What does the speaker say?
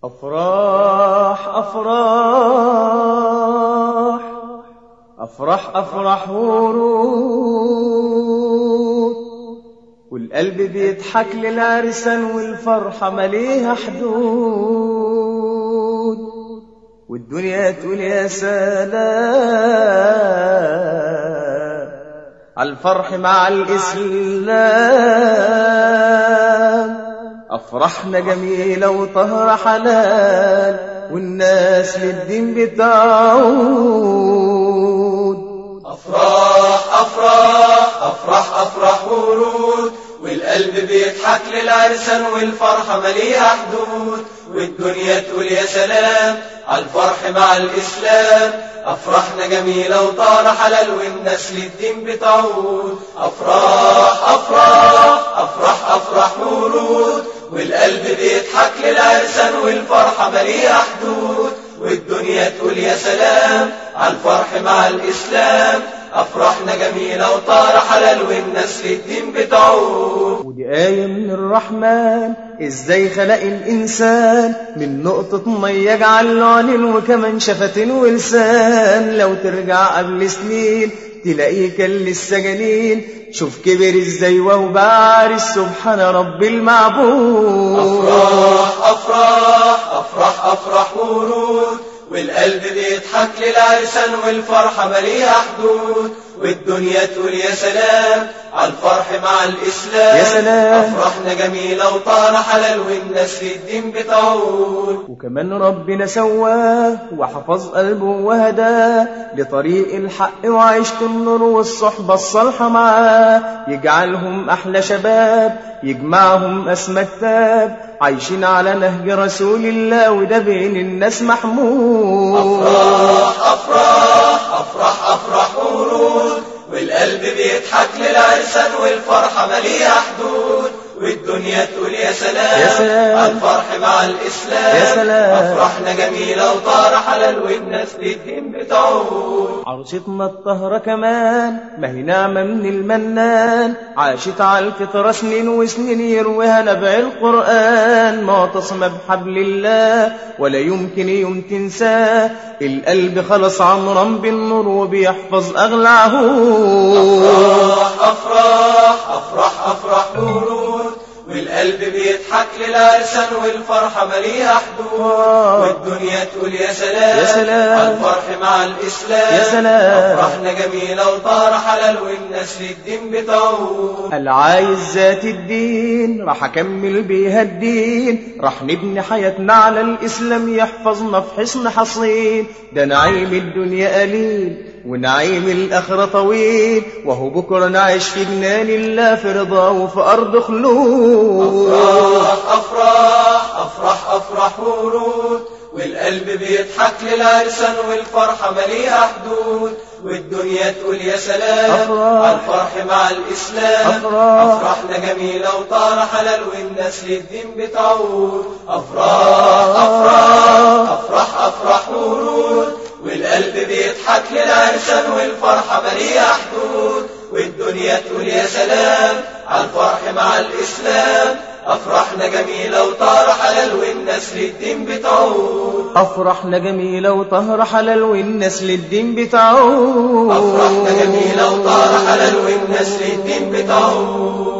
أفراح أفراح أفرح أفرح ورود والقلب بيضحك للعرسان والفرحة مليها حدود والدنيا تقول يا سلام عالفرح مع الإسلام أفرحنا جميلة وطهر حلال والناس للدين بتعود أفراح أفراح أفرح أفرح ورود والقلب بيضحك للعرسان والفرحة مليها حدود والدنيا تقول يا سلام عالفرح مع الإسلام أفرحنا جميلة وطار حلال والناس للدين بتعود أفراح أفراح أفرح أفرح ورود والقلب بيضحك للعرسان والفرحة مليها حدود والدنيا تقول يا سلام عالفرح مع الإسلام أفرحنا جميلة وطار حلال والناس للدين بتعود ودي آية من الرحمن إزاي خلق الإنسان من نقطة مية جعل له عينين وكمان شفتين ولسان لو ترجع قبل سنين تلاقيه كان لسه جنين شوف كبر ازاي وهو بعرس سبحان رب المعبود أفراح أفراح أفرح أفرح ورود والقلب بيضحك للعرسان والفرحة مليها حدود والدنيا تقول يا سلام عالفرح مع الإسلام يا سلام. أفرحنا جميلة وطار حلال والناس للدين بتعود وكمان ربنا سواه وحفظ قلبه وهداه لطريق الحق وعيشة النور والصحبة الصالحة معاه يجعلهم أحلى شباب يجمعهم أسمى كتاب عايشين على نهج رسول الله وده بين الناس محمود أفراح أفراح أفرح أفرح ورود والقلب بيضحك للعرسان والفرحة مليها حدود والدنيا تقول يا سلام يا سلام. عالفرح مع الإسلام يا سلام. أفرحنا جميلة وطار حلال والناس للدين بتعود عروستنا الطهرة كمان ما هي نعمة من المنان عاشت على الفطرة سنين وسنين يرويها نبع القرآن معتصمة بحبل الله ولا يمكن يوم تنساه القلب خلص عمرا بالنور وبيحفظ أغلى عهود أفراح أفراح أفرح أفرح ورود والقلب بيضحك للعرسان والفرحة مليها حدود والدنيا تقول يا سلام يا سلام. الفرح مع الإسلام يا سلام. أفرحنا جميلة وطار حلال والناس للدين بتعود العايز ذات الدين راح اكمل بيها الدين راح نبني حياتنا على الاسلام يحفظنا في حصن حصين ده نعيم الدنيا قليل ونعيم الاخره طويل وهو بكره نعيش في جنان الله في رضاه وفي ارض خلود أفراح أفراح أفرح أفرح ورود والقلب بيضحك للعرسان والفرحة مليها حدود والدنيا تقول يا سلام أفراح. عالفرح مع الإسلام أفراح. أفرحنا جميلة وطار حلال والناس للدين بتعود أفراح أفراح أفرح أفرح ورود والقلب بيضحك للعرسان والفرحة مليها حدود والدنيا تقول يا سلام عالفرح مع الإسلام أفرحنا جميلة وطار حلال والناس للدين بتعود افرحنا جميله وطهر حلال والناس للدين بتعود أفرحنا جميلة وطار حلال والناس للدين بتعود